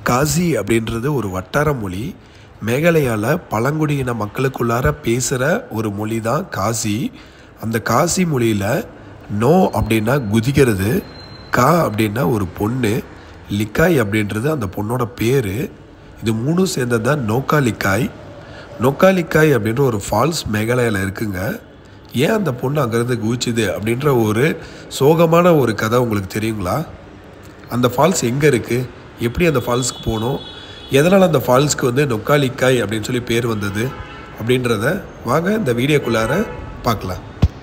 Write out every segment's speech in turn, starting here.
காசி அப்படின்றது ஒரு வட்டார மொழி மேகாலயாவில் பழங்குடியின மக்களுக்குள்ளார பேசுகிற ஒரு மொழி தான் காசி அந்த காசி மொழியில் நோ அப்படின்னா குதிக்கிறது கா அப்படின்னா ஒரு பொண்ணு லிக்காய் அப்படின்றது அந்த பொண்ணோட பேர் இது மூணும் சேர்ந்தது தான் நோக்கா லிக்காய் நோக்கா லிக்காய் அப்படின்ற ஒரு ஃபால்ஸ் மேகாலயாவில் இருக்குங்க ஏன் அந்த பொண்ணு அங்கேருந்து குதிச்சுது அப்படின்ற ஒரு சோகமான ஒரு கதை உங்களுக்கு தெரியுங்களா அந்த ஃபால்ஸ் எங்கே இருக்குது எப்படி அந்த ஃபால்ஸ்க்கு போகணும் எதனால் அந்த ஃபால்ஸ்க்கு வந்து நொக்காலிக்காய் அப்படின்னு சொல்லி பேர் வந்தது அப்படின்றத வாங்க இந்த வீடியோக்குள்ளார பார்க்கலாம்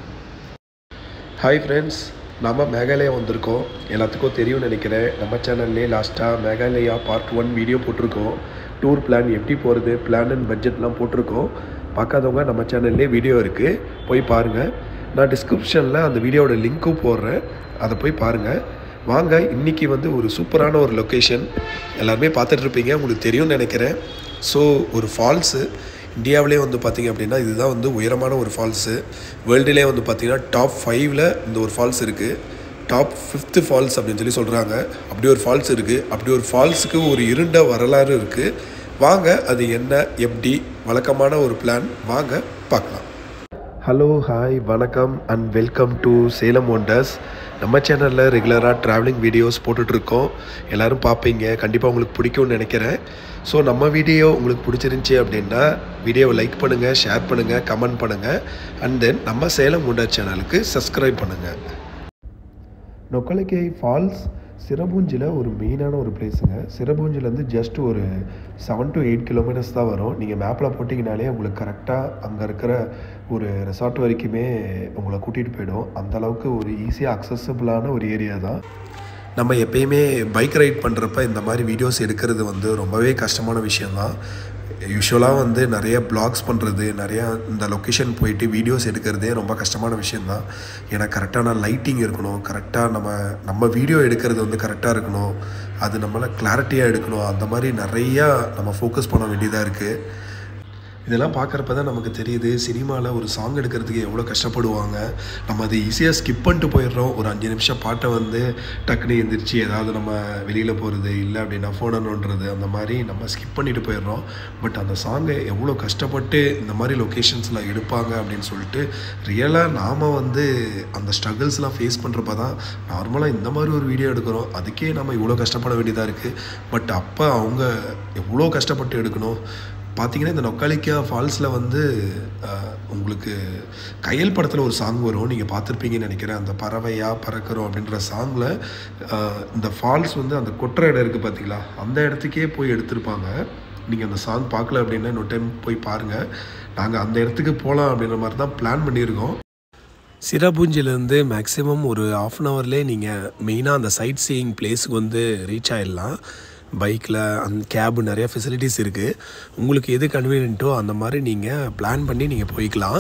ஹாய் ஃப்ரெண்ட்ஸ் நம்ம மேகாலயா வந்திருக்கோம் எல்லாத்துக்கும் தெரியும்னு நினைக்கிறேன் நம்ம சேனல்லே லாஸ்ட்டாக மேகாலயா பார்ட் ஒன் வீடியோ போட்டிருக்கோம் டூர் பிளான் எப்படி போகிறது பிளான் அண்ட் பட்ஜெட்லாம் போட்டிருக்கோம் பார்க்காதவங்க நம்ம சேனல்லே வீடியோ இருக்குது போய் பாருங்கள் நான் டிஸ்கிரிப்ஷனில் அந்த வீடியோவோட லிங்க்கும் போடுறேன் அதை போய் பாருங்கள் வாங்க இன்றைக்கி வந்து ஒரு சூப்பரான ஒரு லொக்கேஷன் எல்லாருமே பார்த்துட்ருப்பீங்க உங்களுக்கு தெரியும்னு நினைக்கிறேன் ஸோ ஒரு ஃபால்ஸு இந்தியாவிலே வந்து பார்த்திங்க அப்படின்னா இதுதான் வந்து உயரமான ஒரு ஃபால்ஸு வேர்ல்டுலே வந்து பார்த்திங்கன்னா டாப் ஃபைவ்ல இந்த ஒரு ஃபால்ஸ் இருக்குது டாப் ஃபிஃப்த்து ஃபால்ஸ் அப்படின்னு சொல்லி சொல்கிறாங்க அப்படி ஒரு ஃபால்ஸ் இருக்குது அப்படி ஒரு ஃபால்ஸுக்கு ஒரு இருண்ட வரலாறு இருக்குது வாங்க அது என்ன எப்படி வழக்கமான ஒரு பிளான் வாங்க பார்க்கலாம் ஹலோ ஹாய் வணக்கம் and welcome to Salem wonders நம்ம சேனலில் ரெகுலராக ட்ராவலிங் வீடியோஸ் போட்டுட்ருக்கோம் எல்லோரும் பார்ப்பீங்க கண்டிப்பாக உங்களுக்கு பிடிக்கும்னு நினைக்கிறேன் ஸோ நம்ம வீடியோ உங்களுக்கு பிடிச்சிருந்துச்சி அப்படின்னா வீடியோவை லைக் பண்ணுங்கள் ஷேர் பண்ணுங்கள் கமெண்ட் பண்ணுங்கள் அண்ட் தென் நம்ம சேலம் ஒண்டர் சேனலுக்கு சப்ஸ்கிரைப் பண்ணுங்கள் நொக்கலைக்கை ஃபால்ஸ் சிரபூஞ்சில் ஒரு மெயினான ஒரு பிளேஸுங்க சிரபூஞ்சிலேருந்து ஜஸ்ட் ஒரு செவன் டு எயிட் கிலோமீட்டர்ஸ் தான் வரும் நீங்கள் மேப்பில் போட்டிங்கனாலே உங்களுக்கு கரெக்டாக அங்கே இருக்கிற ஒரு ரெசார்ட் வரைக்குமே உங்களை கூட்டிகிட்டு போயிடும் அந்த அளவுக்கு ஒரு ஈஸியாக அக்சசபிளான ஒரு ஏரியா தான் நம்ம எப்பயுமே பைக் ரைட் பண்ணுறப்ப இந்த மாதிரி வீடியோஸ் எடுக்கிறது வந்து ரொம்பவே கஷ்டமான விஷயந்தான் யூஸ்வலாக வந்து நிறைய பிளாக்ஸ் பண்ணுறது நிறையா இந்த லொக்கேஷன் போயிட்டு வீடியோஸ் எடுக்கிறதே ரொம்ப கஷ்டமான விஷயந்தான் ஏன்னா கரெக்டான லைட்டிங் இருக்கணும் கரெக்டாக நம்ம நம்ம வீடியோ எடுக்கிறது வந்து கரெக்டாக இருக்கணும் அது நம்மளை கிளாரிட்டியாக எடுக்கணும் அந்த மாதிரி நிறையா நம்ம ஃபோக்கஸ் பண்ண வேண்டியதாக இருக்குது இதெல்லாம் பார்க்குறப்ப தான் நமக்கு தெரியுது சினிமாவில் ஒரு சாங் எடுக்கிறதுக்கு எவ்வளோ கஷ்டப்படுவாங்க நம்ம அதை ஈஸியாக ஸ்கிப் பண்ணிட்டு போயிடுறோம் ஒரு அஞ்சு நிமிஷம் பாட்டை வந்து டக்குனு எந்திரிச்சு ஏதாவது நம்ம வெளியில் போகிறது இல்லை அப்படின்னா ஃபோனை நோண்டுறது அந்த மாதிரி நம்ம ஸ்கிப் பண்ணிட்டு போயிடுறோம் பட் அந்த சாங்கை எவ்வளோ கஷ்டப்பட்டு இந்த மாதிரி லொக்கேஷன்ஸில் எடுப்பாங்க அப்படின்னு சொல்லிட்டு ரியலாக நாம் வந்து அந்த ஸ்ட்ரகிள்ஸ்லாம் ஃபேஸ் பண்ணுறப்ப தான் நார்மலாக இந்த மாதிரி ஒரு வீடியோ எடுக்கிறோம் அதுக்கே நம்ம இவ்வளோ கஷ்டப்பட வேண்டியதாக இருக்குது பட் அப்போ அவங்க எவ்வளோ கஷ்டப்பட்டு எடுக்கணும் பார்த்தீங்கன்னா இந்த நொக்காலிக்கா ஃபால்ஸில் வந்து உங்களுக்கு கையல் படத்தில் ஒரு சாங் வரும் நீங்கள் பார்த்துருப்பீங்கன்னு நினைக்கிறேன் அந்த பறவையாக பறக்கிறோம் அப்படின்ற சாங்கில் இந்த ஃபால்ஸ் வந்து அந்த கொட்டுற இடம் இருக்குது பார்த்தீங்களா அந்த இடத்துக்கே போய் எடுத்திருப்பாங்க நீங்கள் அந்த சாங் பார்க்கல அப்படின்னா இன்னொரு டைம் போய் பாருங்கள் நாங்கள் அந்த இடத்துக்கு போகலாம் அப்படின்ற மாதிரி தான் பிளான் பண்ணியிருக்கோம் சிரபூஞ்சிலேருந்து மேக்ஸிமம் ஒரு ஆஃப் அன் ஹவர்லேயே நீங்கள் மெயினாக அந்த சைட் சீயிங் பிளேஸுக்கு வந்து ரீச் ஆகிடலாம் பைக்கில் அந்த கேபு நிறையா ஃபெசிலிட்டிஸ் இருக்குது உங்களுக்கு எது கன்வீனியன்ட்டோ அந்த மாதிரி நீங்கள் பிளான் பண்ணி நீங்கள் போய்க்கலாம்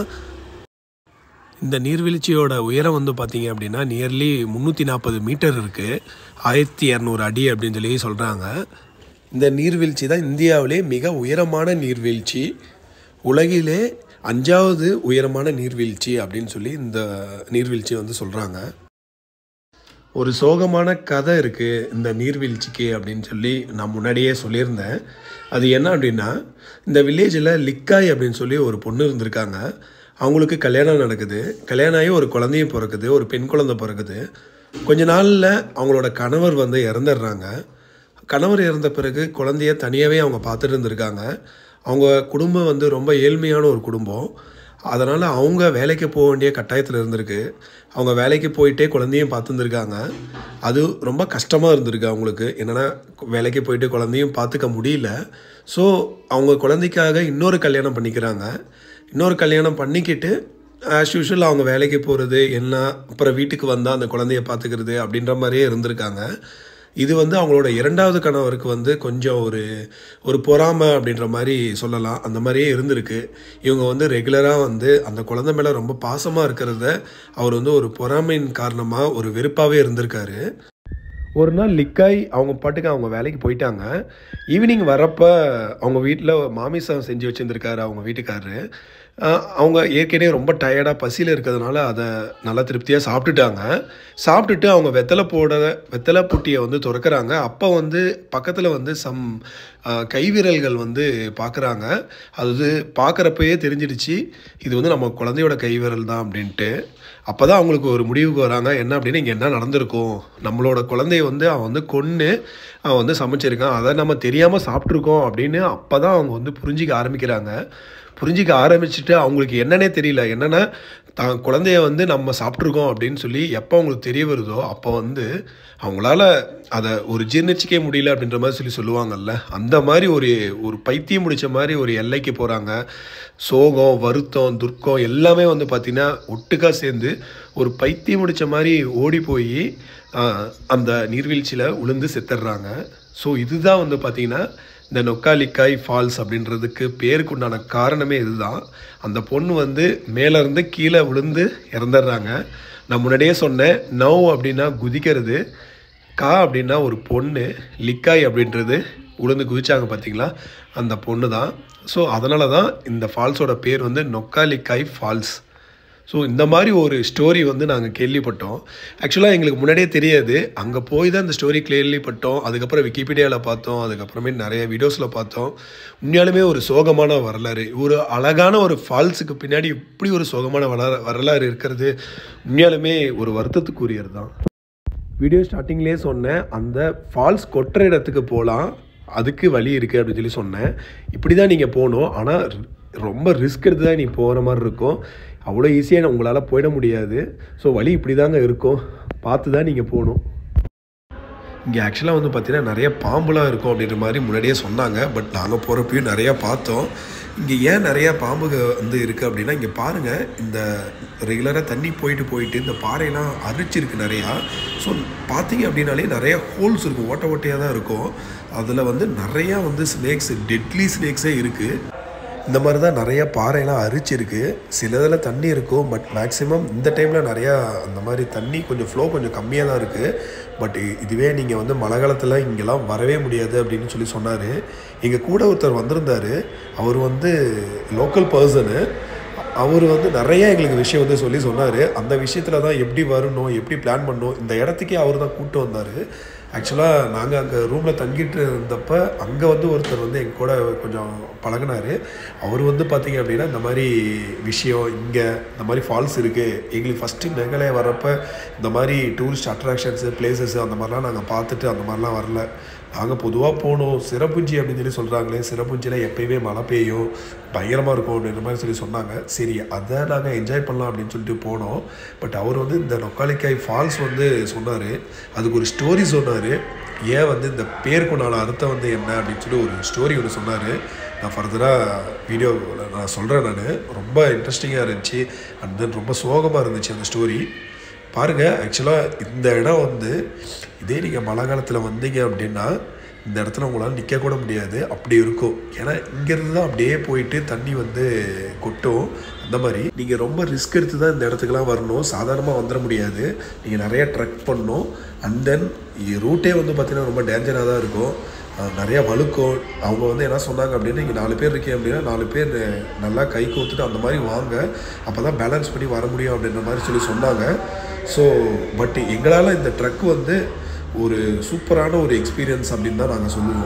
இந்த நீர்வீழ்ச்சியோட உயரம் வந்து பார்த்தீங்க அப்படின்னா நியர்லி முந்நூற்றி நாற்பது மீட்டர் இருக்குது ஆயிரத்தி இரநூறு அடி அப்படின்னு சொல்லி சொல்கிறாங்க இந்த நீர்வீழ்ச்சி தான் இந்தியாவிலே மிக உயரமான நீர்வீழ்ச்சி உலகிலே அஞ்சாவது உயரமான நீர்வீழ்ச்சி அப்படின்னு சொல்லி இந்த நீர்வீழ்ச்சி வந்து சொல்கிறாங்க ஒரு சோகமான கதை இருக்குது இந்த நீர்வீழ்ச்சிக்கு அப்படின்னு சொல்லி நான் முன்னாடியே சொல்லியிருந்தேன் அது என்ன அப்படின்னா இந்த வில்லேஜில் லிக்காய் அப்படின்னு சொல்லி ஒரு பொண்ணு இருந்திருக்காங்க அவங்களுக்கு கல்யாணம் நடக்குது கல்யாணம் ஆகி ஒரு குழந்தையும் பிறக்குது ஒரு பெண் குழந்தை பிறக்குது கொஞ்ச நாளில் அவங்களோட கணவர் வந்து இறந்துடுறாங்க கணவர் இறந்த பிறகு குழந்தைய தனியாகவே அவங்க பார்த்துட்டு இருந்திருக்காங்க அவங்க குடும்பம் வந்து ரொம்ப ஏழ்மையான ஒரு குடும்பம் அதனால் அவங்க வேலைக்கு போக வேண்டிய கட்டாயத்தில் இருந்திருக்கு அவங்க வேலைக்கு போயிட்டே குழந்தையும் பார்த்துருந்துருக்காங்க அது ரொம்ப கஷ்டமாக இருந்திருக்கு அவங்களுக்கு என்னென்னா வேலைக்கு போயிட்டு குழந்தையும் பார்த்துக்க முடியல ஸோ அவங்க குழந்தைக்காக இன்னொரு கல்யாணம் பண்ணிக்கிறாங்க இன்னொரு கல்யாணம் பண்ணிக்கிட்டு ஆஸ் யூஷுவல் அவங்க வேலைக்கு போகிறது என்ன அப்புறம் வீட்டுக்கு வந்தால் அந்த குழந்தைய பார்த்துக்கிறது அப்படின்ற மாதிரியே இருந்திருக்காங்க இது வந்து அவங்களோட இரண்டாவது கணவருக்கு வந்து கொஞ்சம் ஒரு ஒரு பொறாமை அப்படின்ற மாதிரி சொல்லலாம் அந்த மாதிரியே இருந்திருக்கு இவங்க வந்து ரெகுலராக வந்து அந்த குழந்தை மேலே ரொம்ப பாசமாக இருக்கிறத அவர் வந்து ஒரு பொறாமையின் காரணமாக ஒரு வெறுப்பாகவே இருந்திருக்காரு ஒரு நாள் லிக்காய் அவங்க பாட்டுக்கு அவங்க வேலைக்கு போயிட்டாங்க ஈவினிங் வரப்போ அவங்க வீட்டில் மாமிசம் செஞ்சு வச்சுருந்துருக்காரு அவங்க வீட்டுக்காரரு அஹ் அவங்க ஏற்கனவே ரொம்ப டயர்டாக பசியில் இருக்கிறதுனால அதை நல்லா திருப்தியாக சாப்பிட்டுட்டாங்க சாப்பிட்டுட்டு அவங்க வெத்தலை போட வெத்தலை புட்டியை வந்து திறக்கறாங்க அப்போ வந்து பக்கத்தில் வந்து சம் அஹ், கைவிரல்கள் வந்து பார்க்குறாங்க அது பார்க்குறப்பயே தெரிஞ்சிடுச்சு இது வந்து நம்ம குழந்தையோட கைவிரல் தான் அப்படின்ட்டு அப்போ தான் அவங்களுக்கு ஒரு முடிவுக்கு வராங்க என்ன அப்படின்னு இங்கே என்ன நடந்திருக்கும் நம்மளோட குழந்தைய வந்து அவன் வந்து கொன்று அவன் வந்து சமைச்சிருக்கான் அதை நம்ம தெரியாமல் சாப்பிட்ருக்கோம் அப்படின்னு அப்போ தான் அவங்க வந்து புரிஞ்சிக்க ஆரம்பிக்கிறாங்க புரிஞ்சிக்க ஆரம்பிச்சுட்டு அவங்களுக்கு என்னன்னே தெரியல என்னென்னா தான் குழந்தைய வந்து நம்ம சாப்பிட்ருக்கோம் அப்படின்னு சொல்லி எப்போ அவங்களுக்கு தெரிய வருதோ அப்போ வந்து அவங்களால அதை ஒரு ஜீர்ணிச்சிக்கவே முடியல அப்படின்ற மாதிரி சொல்லி சொல்லுவாங்கல்ல அந்த மாதிரி ஒரு ஒரு பைத்தியம் முடிச்ச மாதிரி ஒரு எல்லைக்கு போகிறாங்க சோகம் வருத்தம் துர்க்கம் எல்லாமே வந்து பார்த்திங்கன்னா ஒட்டுக்கா சேர்ந்து ஒரு பைத்தியம் முடிச்ச மாதிரி ஓடி போய் அந்த நீர்வீழ்ச்சியில் உளுந்து செத்துடுறாங்க ஸோ இதுதான் வந்து பார்த்திங்கன்னா இந்த நொக்காலிக்காய் ஃபால்ஸ் அப்படின்றதுக்கு பேருக்கு உண்டான காரணமே இதுதான் அந்த பொண்ணு வந்து மேலேருந்து கீழே விழுந்து இறந்துடுறாங்க நான் முன்னாடியே சொன்னேன் நவ் அப்படின்னா குதிக்கிறது கா அப்படின்னா ஒரு பொண்ணு லிக்காய் அப்படின்றது உளுந்து குதிச்சாங்க பார்த்தீங்களா அந்த பொண்ணு தான் ஸோ அதனால தான் இந்த ஃபால்ஸோட பேர் வந்து நொக்காலிக்காய் ஃபால்ஸ் ஸோ இந்த மாதிரி ஒரு ஸ்டோரி வந்து நாங்கள் கேள்விப்பட்டோம் ஆக்சுவலாக எங்களுக்கு முன்னாடியே தெரியாது அங்கே போய் தான் இந்த ஸ்டோரி கேள்விப்பட்டோம் அதுக்கப்புறம் விக்கிபீடியாவில் பார்த்தோம் அதுக்கப்புறமே நிறைய வீடியோஸில் பார்த்தோம் உண்மையாலுமே ஒரு சோகமான வரலாறு ஒரு அழகான ஒரு ஃபால்ஸுக்கு பின்னாடி இப்படி ஒரு சோகமான வள வரலாறு இருக்கிறது உண்மையாலுமே ஒரு வருத்தத்துக்குரியது தான் வீடியோ ஸ்டார்டிங்லேயே சொன்னேன் அந்த ஃபால்ஸ் கொட்டுற இடத்துக்கு போகலாம் அதுக்கு வழி இருக்குது அப்படின்னு சொல்லி சொன்னேன் இப்படி தான் நீங்கள் போகணும் ஆனால் ரொம்ப ரிஸ்க் எடுத்து தான் நீ போகிற மாதிரி இருக்கும் அவ்வளோ ஈஸியாக உங்களால் போயிட முடியாது ஸோ வழி இப்படி தாங்க இருக்கும் பார்த்து தான் நீங்கள் போகணும் இங்கே ஆக்சுவலாக வந்து பார்த்தீங்கன்னா நிறைய பாம்புலாம் இருக்கும் அப்படின்ற மாதிரி முன்னாடியே சொன்னாங்க பட் நாங்கள் போகிறப்பையும் நிறையா பார்த்தோம் இங்கே ஏன் நிறையா பாம்புக வந்து இருக்குது அப்படின்னா இங்கே பாருங்கள் இந்த ரெகுலராக தண்ணி போயிட்டு போயிட்டு இந்த பாறையெல்லாம் அரிச்சிருக்கு நிறையா ஸோ பார்த்தீங்க அப்படின்னாலே நிறையா ஹோல்ஸ் இருக்கும் ஓட்ட ஓட்டையாக தான் இருக்கும் அதில் வந்து நிறையா வந்து ஸ்னேக்ஸ் டெட்லி ஸ்னேக்ஸே இருக்குது இந்த மாதிரி தான் நிறைய பாறையெல்லாம் அரிச்சிருக்கு சில இதில் தண்ணி இருக்கும் பட் மேக்ஸிமம் இந்த டைமில் நிறையா அந்த மாதிரி தண்ணி கொஞ்சம் ஃப்ளோ கொஞ்சம் கம்மியாக தான் இருக்குது பட் இதுவே நீங்கள் வந்து மழை காலத்தில் இங்கெல்லாம் வரவே முடியாது அப்படின்னு சொல்லி சொன்னார் எங்கள் கூட ஒருத்தர் வந்திருந்தார் அவர் வந்து லோக்கல் பர்சனு அவர் வந்து நிறைய எங்களுக்கு விஷயம் வந்து சொல்லி சொன்னார் அந்த விஷயத்தில் தான் எப்படி வரணும் எப்படி பிளான் பண்ணணும் இந்த இடத்துக்கே அவர் தான் கூப்பிட்டு வந்தார் ஆக்சுவலாக நாங்கள் அங்கே ரூமில் தங்கிட்டு இருந்தப்ப அங்கே வந்து ஒருத்தர் வந்து எங்க கூட கொஞ்சம் பழகினார் அவர் வந்து பார்த்தீங்க அப்படின்னா இந்த மாதிரி விஷயம் இங்கே இந்த மாதிரி ஃபால்ஸ் இருக்குது எங்களுக்கு ஃபஸ்ட்டு மேகாலயா வர்றப்ப இந்த மாதிரி டூரிஸ்ட் அட்ராக்ஷன்ஸு பிளேசஸ் அந்த மாதிரிலாம் நாங்கள் பார்த்துட்டு அந்த மாதிரிலாம் வரல நாங்கள் பொதுவாக போனோம் சிறப்புஞ்சி அப்படின்னு சொல்லி சொல்கிறாங்களே சிறப்புஞ்சியில் எப்பயுமே மழை பெய்யும் பயங்கரமாக இருக்கும் அப்படின்ற மாதிரி சொல்லி சொன்னாங்க சரி அதை நாங்கள் என்ஜாய் பண்ணலாம் அப்படின்னு சொல்லிட்டு போனோம் பட் அவர் வந்து இந்த நொக்காலிக்காய் ஃபால்ஸ் வந்து சொன்னார் அதுக்கு ஒரு ஸ்டோரி சொன்னார் ஏன் வந்து இந்த பேருக்குண்டான அர்த்தம் வந்து என்ன அப்படின்னு சொல்லி ஒரு ஸ்டோரி ஒன்று சொன்னார் நான் ஃபர்தராக வீடியோவில் நான் சொல்கிறேன் நான் ரொம்ப இன்ட்ரெஸ்டிங்காக இருந்துச்சு அண்ட் தென் ரொம்ப சோகமாக இருந்துச்சு அந்த ஸ்டோரி பாருங்கள் ஆக்சுவலாக இந்த இடம் வந்து இதே நீங்கள் மழை காலத்தில் வந்தீங்க அப்படின்னா இந்த இடத்துல உங்களால் நிற்க கூட முடியாது அப்படி இருக்கும் ஏன்னா இங்கேருந்து தான் அப்படியே போயிட்டு தண்ணி வந்து கொட்டும் அந்த மாதிரி நீங்கள் ரொம்ப ரிஸ்க் எடுத்து தான் இந்த இடத்துக்குலாம் வரணும் சாதாரணமாக வந்துட முடியாது நீங்கள் நிறைய ட்ரெக் பண்ணணும் அண்ட் தென் ரூட்டே வந்து பார்த்திங்கன்னா ரொம்ப டேஞ்சராக தான் இருக்கும் அஹ் நிறைய வழுக்கும் அவங்க வந்து என்ன சொன்னாங்க அப்படின்னா இங்கே நாலு பேர் இருக்கீங்க அப்படின்னா நாலு பேர் நல்லா கை கோத்துட்டு அந்த மாதிரி வாங்க அப்போ தான் பேலன்ஸ் பண்ணி வர முடியும் அப்படின்ற மாதிரி சொல்லி சொன்னாங்க ஸோ பட் எங்களால் இந்த ட்ரக் வந்து ஒரு சூப்பரான ஒரு எக்ஸ்பீரியன்ஸ் அப்படின்னு தான் நாங்கள் சொல்லுவோம்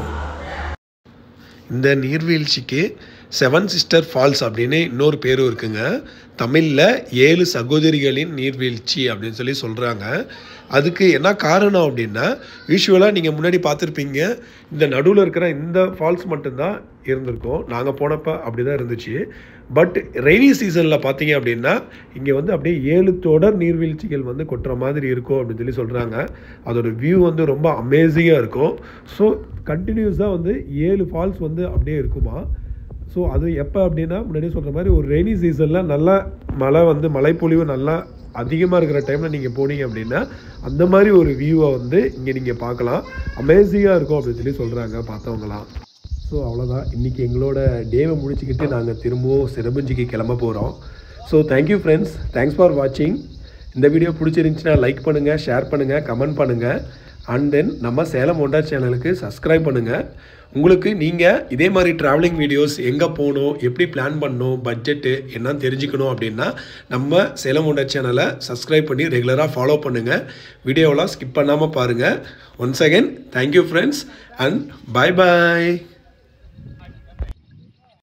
இந்த நீர்வீழ்ச்சிக்கு செவன் சிஸ்டர் ஃபால்ஸ் அப்படின்னு இன்னொரு பேரும் இருக்குங்க தமிழில் ஏழு சகோதரிகளின் நீர்வீழ்ச்சி அப்படின்னு சொல்லி சொல்கிறாங்க அதுக்கு என்ன காரணம் அப்படின்னா யூஸ்வலாக நீங்கள் முன்னாடி பார்த்துருப்பீங்க இந்த நடுவில் இருக்கிற இந்த ஃபால்ஸ் மட்டும்தான் இருந்திருக்கும் நாங்கள் போனப்போ அப்படி தான் இருந்துச்சு பட் ரெய்னி சீசனில் பார்த்தீங்க அப்படின்னா இங்கே வந்து அப்படியே ஏழு தொடர் நீர்வீழ்ச்சிகள் வந்து கொட்டுற மாதிரி இருக்கும் அப்படின்னு சொல்லி சொல்கிறாங்க அதோட வியூ வந்து ரொம்ப அமேசிங்காக இருக்கும் ஸோ கண்டினியூஸாக வந்து ஏழு ஃபால்ஸ் வந்து அப்படியே இருக்குமா ஸோ அது எப்போ அப்படின்னா முன்னாடியே சொல்கிற மாதிரி ஒரு ரெய்னி சீசனில் நல்லா மழை வந்து மழைப்பொழிவு நல்லா அதிகமாக இருக்கிற டைமில் நீங்கள் போனீங்க அப்படின்னா அந்த மாதிரி ஒரு வியூவை வந்து இங்கே நீங்கள் பார்க்கலாம் அமேசிங்காக இருக்கும் அப்படின்னு சொல்லி சொல்கிறாங்க பார்த்தவங்களாம் ஸோ அவ்வளோதான் இன்றைக்கி எங்களோட டேவை முடிச்சுக்கிட்டு நாங்கள் திரும்பவும் சிறபஞ்சிக்கு கிளம்ப போகிறோம் so thank you friends thanks for வாட்சிங் இந்த வீடியோ பிடிச்சிருந்துச்சுன்னா லைக் பண்ணுங்கள் ஷேர் பண்ணுங்கள் கமெண்ட் பண்ணுங்கள் அண்ட் தென் நம்ம சேலம் ஹோண்டா சேனலுக்கு சப்ஸ்கிரைப் பண்ணுங்கள் உங்களுக்கு நீங்கள் இதே மாதிரி ட்ராவலிங் வீடியோஸ் எங்கே போகணும் எப்படி பிளான் பண்ணணும் பட்ஜெட்டு என்னன்னு தெரிஞ்சுக்கணும் அப்படின்னா நம்ம சேலம் ஹோண்டா சேனலை சப்ஸ்கிரைப் பண்ணி ரெகுலராக ஃபாலோ பண்ணுங்கள் வீடியோவெலாம் ஸ்கிப் பண்ணாமல் பாருங்கள் once again thank you friends and bye bye